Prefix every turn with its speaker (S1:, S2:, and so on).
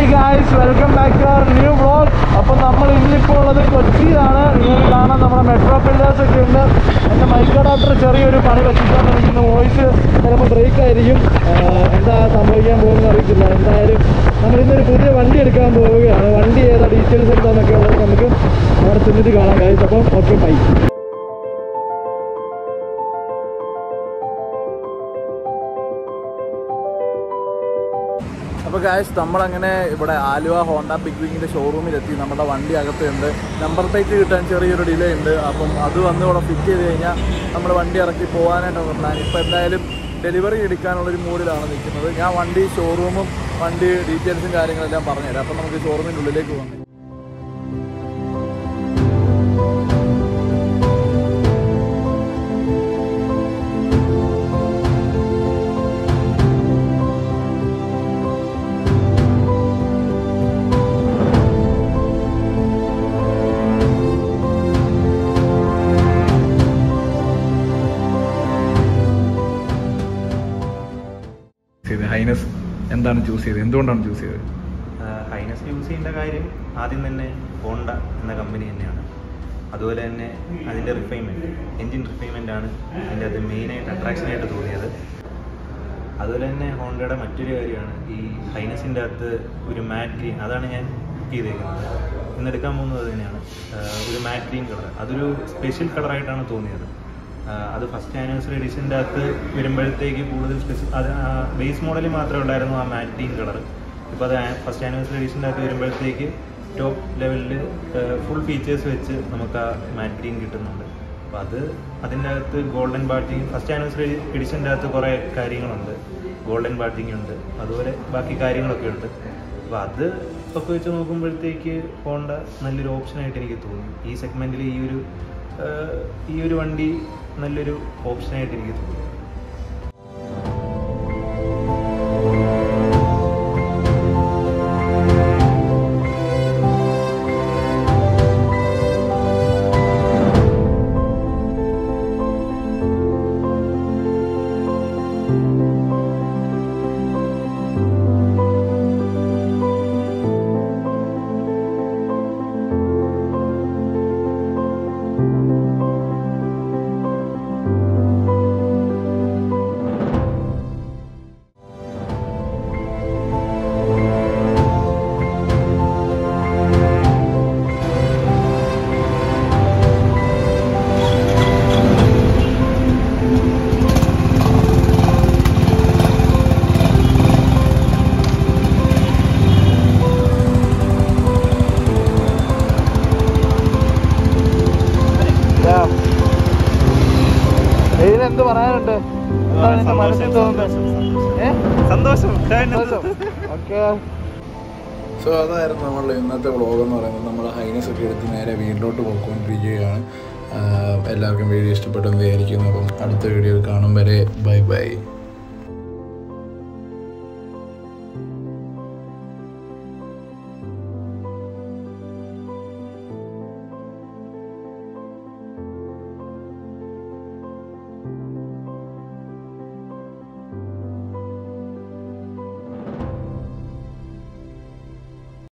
S1: hi guys welcome back to our new vlog അപ്പോൾ നമ്മൾ ഇന്നിപ്പോൾ ഉള്ളത് കൊച്ചിയിലാണ് നിങ്ങൾക്ക് കാണാൻ നമ്മുടെ മെട്രോ പില്ലേഴ്സ് ഒക്കെ ഉണ്ട് എൻ്റെ മൈക്ക് അഡാപ്റ്റർ ചെറിയൊരു പണി പറ്റിക്കാൻ നിൽക്കുന്ന വോയിസ് ചിലപ്പോൾ ബ്രേക്ക് ആയിരിക്കും ആഹ് എന്താ സംഭവിക്കാൻ പോകുന്നത് അറിയത്തില്ല എന്തായാലും നമ്മൾ ഇന്നൊരു പുതിയ വണ്ടി എടുക്കാൻ പോവുകയാണ് വണ്ടി ഏതാ ഡീറ്റെയിൽസ് എന്താണെന്നൊക്കെ ഉള്ളത് നമുക്ക് അവിടെ ചെന്നിട്ട് കാണാം ഗായ്സ് അപ്പം ഓക്കെ ബൈ അപ്പോൾ ഗായ്സ് നമ്മളങ്ങനെ ഇവിടെ ആലുവ ഹോണ്ട ബിഗ് വിങ്ങിൻ്റെ ഷോറൂമിലെത്തി നമ്മുടെ വണ്ടി അകത്തുണ്ട് നമ്പർ പ്ലേറ്റ് കിട്ടാൻ ചെറിയൊരു ഡിലേ ഉണ്ട് അപ്പം അത് വന്ന് ഇവിടെ ഫിറ്റ് ചെയ്ത് കഴിഞ്ഞാൽ നമ്മൾ വണ്ടി ഇറക്കി പോകാനായിട്ടാണ് പ്ലാൻ ഇപ്പോൾ എന്തായാലും ഡെലിവറി എടുക്കാനുള്ളൊരു മൂഡിലാണ് നിൽക്കുന്നത് ഞാൻ വണ്ടി ഷോറൂമും വണ്ടി ഡീറ്റെയിൽസും കാര്യങ്ങളെല്ലാം പറഞ്ഞുതരാം അപ്പം നമുക്ക് ഷോറൂമിൻ്റെ ഉള്ളിലേക്ക് പോകാം
S2: ചെയ്തത് ഹൈനസ് എന്താണ് ചൂസ് ചെയ്തത് എന്തുകൊണ്ടാണ് ചൂസ് ചെയ്തത്
S3: ഹൈനസ് യൂസ് ചെയ്യേണ്ട കാര്യം ആദ്യം തന്നെ ഹോണ്ട എന്ന കമ്പനി തന്നെയാണ് അതുപോലെ തന്നെ അതിൻ്റെ റിഫൈൻമെൻറ്റ് എൻജിൻ റിഫൈൻമെൻ്റ് ആണ് അതിൻ്റെ അത് മെയിനായിട്ട് അട്രാക്ഷനായിട്ട് തോന്നിയത് അതുപോലെ തന്നെ ഹോണ്ടയുടെ മറ്റൊരു കാര്യമാണ് ഈ ഹൈനസിൻ്റെ അകത്ത് ഒരു മാറ്റ് ഗ്രീൻ അതാണ് ഞാൻ ബുക്ക് ചെയ്തേക്കുന്നത് ഇന്ന് എടുക്കാൻ പോകുന്നത് അത് തന്നെയാണ് ആഹ് ഒരു മാറ്റ് ഗ്രീൻ കളർ അതൊരു സ്പെഷ്യൽ കളറായിട്ടാണ് തോന്നിയത് ആഹ് അത് ഫസ്റ്റ് ആനിവേഴ്സറി എഡിഷൻ്റെ അകത്ത് വരുമ്പോഴത്തേക്ക് കൂടുതൽ സ്പെഷ്യൽ അത് ബേസ് മോഡലിൽ മാത്രമേ ഉണ്ടായിരുന്നു ആ മാറ്റ് ഗ്രീൻ കളർ ഇപ്പോൾ അത് ഫസ്റ്റ് ആനിവേഴ്സറി എഡിഷൻ്റെ അകത്ത് വരുമ്പോഴത്തേക്ക് ടോപ്പ് ലെവലിൽ ഫുൾ ഫീച്ചേഴ്സ് വെച്ച് നമുക്ക് ആ മാറ്റ് ഗ്രീൻ കിട്ടുന്നുണ്ട് അപ്പോൾ അത് അതിൻ്റെ അകത്ത് ഗോൾഡൻ ബാറ്റിങ് ഫസ്റ്റ് ആനിവേഴ്സറി എഡിഷൻ്റെ അകത്ത് കുറേ കാര്യങ്ങളുണ്ട് ഗോൾഡൻ ബാറ്റിംഗ് ഉണ്ട് അതുപോലെ ബാക്കി കാര്യങ്ങളൊക്കെ ഉണ്ട് അപ്പോൾ അത് ഒക്കെ വെച്ച് നോക്കുമ്പോഴത്തേക്ക് ഹോണ്ട നല്ലൊരു ഓപ്ഷനായിട്ട് എനിക്ക് തോന്നി ഈ സെഗ്മെൻറ്റിൽ ഈ ഒരു ആഹ്, ഈ ഒരു വണ്ടി നല്ലൊരു ഓപ്ഷനായിട്ട് എനിക്ക് തോന്നി
S1: എന്ത് പറയാനുണ്ട് എന്താണ് നിന്റെ മനസ്സിൽ തോന്നുന്നത് ഏഹ്
S3: സന്തോഷം
S1: ഓക്കെ
S2: സോ അതായിരുന്നു നമ്മളുടെ ഇന്നത്തെ വ്ളോഗ് എന്ന് പറയുന്നത് നമ്മൾ ഹൈനസ് ഒക്കെ എടുത്ത് നേരെ വീട്ടിലോട്ട് പോയിക്കൊണ്ടിരിക്കുകയാണ് ആഹ് എല്ലാവർക്കും വീഡിയോ ഇഷ്ടപ്പെട്ടെന്ന് വിചാരിക്കുന്നു അപ്പം അടുത്ത വീഡിയോ കാണും വരെ ബൈ ബൈ